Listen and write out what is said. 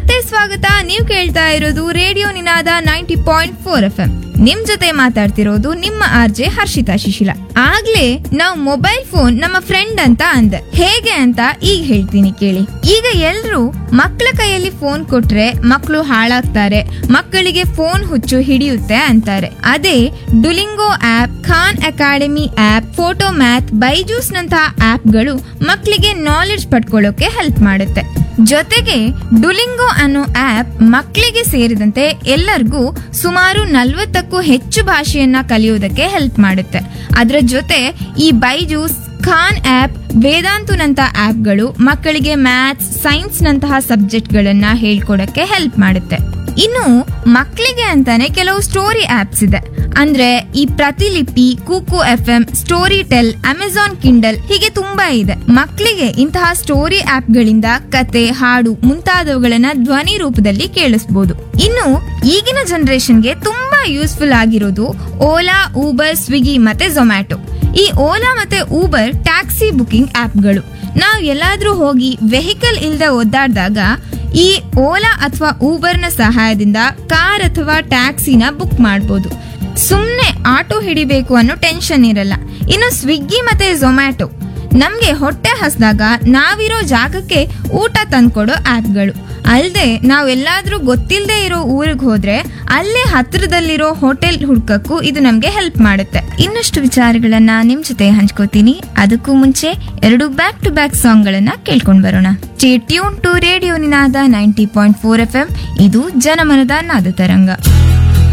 ಮತ್ತೆ ಸ್ವಾಗತ ನೀವು ಕೇಳ್ತಾ ಇರೋದು radio Ninaada ninety point four F M ನಿಮ್ ಜೊತೆ ಮಾತಾಡ್ತಿರೋದು ನಿಮ್ಮ ಆರ್ ಜೆ ಹರ್ಷಿತಾ ಶಿಶಿಲ ಆಗ್ಲೇ ನಾವು ಮೊಬೈಲ್ ಫೋನ್ ನಮ್ಮ ಫ್ರೆಂಡ್ ಅಂತ ಅಂದೆ ಹೇಗೆ ಅಂತ ಈಗ ಹೇಳ್ತೀನಿ ಕೇಳಿ ಈಗ ಎಲ್ರು ಮಕ್ಕಳ ಕೈಯಲ್ಲಿ ಫೋನ್ ಕೊಟ್ರೆ ಮಕ್ಕಳು ಹಾಳಾಗ್ತಾರೆ ಮಕ್ಕಳಿಗೆ ಫೋನ್ ಹುಚ್ಚು ಹಿಡಿಯುತ್ತೆ ಅಂತಾರೆ ಅದೇ Duolingo app Khan academy app photo math Byju's ನಂತಹ ಆಪ್ಗಳು ಮಕ್ಕಳಿಗೆ ನಾಲೆಡ್ಜ್ ಪಡ್ಕೊಳ್ಳೋಕೆ ಹೆಲ್ಪ್ ಮಾಡುತ್ತೆ ಜೊತೆಗೆ ಡುಲಿಂಗೋ ಅನ್ನೋ ಆಪ್ ಮಕ್ಕಳಿಗೆ ಸೇರಿದಂತೆ ಎಲ್ಲರಿಗೂ ಸುಮಾರು ನಲ್ವತ್ತಕ್ಕೂ ಹೆಚ್ಚು ಭಾಷೆಯನ್ನ ಕಲಿಯೋದಕ್ಕೆ ಹೆಲ್ಪ್ ಮಾಡುತ್ತೆ ಅದರ ಜೊತೆ ಈ ಬೈಜೂಸ್ ಖಾನ್ ಆಪ್ ವೇದಾಂತುನಂತ ಆಪ್ಗಳು ಮಕ್ಕಳಿಗೆ ಮ್ಯಾಥ್ಸ್ ಸೈನ್ಸ್ ನಂತಹ ಸಬ್ಜೆಕ್ಟ್ಗಳನ್ನ ಹೇಳ್ಕೊಡಕ್ಕೆ ಹೆಲ್ಪ್ ಮಾಡುತ್ತೆ ಇನ್ನು ಮಕ್ಕಳಿಗೆ ಅಂತಾನೆ ಕೆಲವು ಸ್ಟೋರಿ ಆಪ್ಸ್ ಇದೆ ಅಂದ್ರೆ ಈ Pratilipi Kuku F M Storytel Amazon Kindle ಹೀಗೆ ತುಂಬಾ ಇದೆ ಮಕ್ಕಳಿಗೆ ಇಂತಹ ಸ್ಟೋರಿ ಆಪ್ಗಳಿಂದ ಕತೆ ಹಾಡು ಮುಂತಾದವುಗಳನ್ನ ಧ್ವನಿ ರೂಪದಲ್ಲಿ ಕೇಳಿಸಬಹುದು ಇನ್ನು ಈಗಿನ ಜನರೇಷನ್ಗೆ ತುಂಬಾ ಯೂಸ್ಫುಲ್ ಆಗಿರೋದು ಓಲಾ ಊಬರ್ ಸ್ವಿಗ್ಗಿ ಮತ್ತೆ ಝೊಮ್ಯಾಟೊ ಈ ಓಲಾ ಮತ್ತೆ ಊಬರ್ ಟ್ಯಾಕ್ಸಿ ಬುಕಿಂಗ್ ಆಪ್ಗಳು ನಾವು ಎಲ್ಲಾದ್ರೂ ಹೋಗಿ ವೆಹಿಕಲ್ ಇಲ್ದೆ ಒದ್ದಾಡಿದಾಗ ಈ ಓಲಾ ಅಥವಾ ಊಬರ್ನ ಸಹಾಯದಿಂದ ಕಾರ್ ಅಥವಾ ಟ್ಯಾಕ್ಸಿನ ಬುಕ್ ಮಾಡ್ಬೋದು ಸುಮ್ಮನೆ ಆಟೋ ಹಿಡಿಬೇಕು ಅನ್ನೋ ಟೆನ್ಷನ್ ಇರಲ್ಲ ಇನ್ನು ಸ್ವಿಗ್ಗಿ ಮತ್ತೆ ಝೊಮ್ಯಾಟೊ ನಮ್ಗೆ ಹೊಟ್ಟೆ ಹಸ್ದಾಗ ನಾವಿರೋ ಜಾಗಕ್ಕೆ ಊಟ ತಂದ್ಕೊಡೋ ಆಪ್ಗಳು ಅಲ್ಲದೆ ನಾವೆಲ್ಲಾದ್ರೂ ಗೊತ್ತಿಲ್ಲದೆ ಇರೋ ಊರಿಗೆ ಹೋದ್ರೆ ಅಲ್ಲೇ ಹತ್ರದಲ್ಲಿರೋ ಹೋಟೆಲ್ ಹುಡ್ಕಕ್ಕೂ ಇದು ನಮ್ಗೆ ಹೆಲ್ಪ್ ಮಾಡುತ್ತೆ ಇನ್ನಷ್ಟು ವಿಚಾರಗಳನ್ನ ನಿಮ್ ಜೊತೆ ಹಂಚ್ಕೋತೀನಿ ಅದಕ್ಕೂ ಮುಂಚೆ ಎರಡು ಬ್ಯಾಕ್ ಟು ಬ್ಯಾಕ್ ಸಾಂಗ್ ಗಳನ್ನ ಕೇಳ್ಕೊಂಡ್ ಬರೋಣ tune to radio Ninaada ninety point four F M ಇದು ಜನಮನದ ನಾದ ತರಂಗ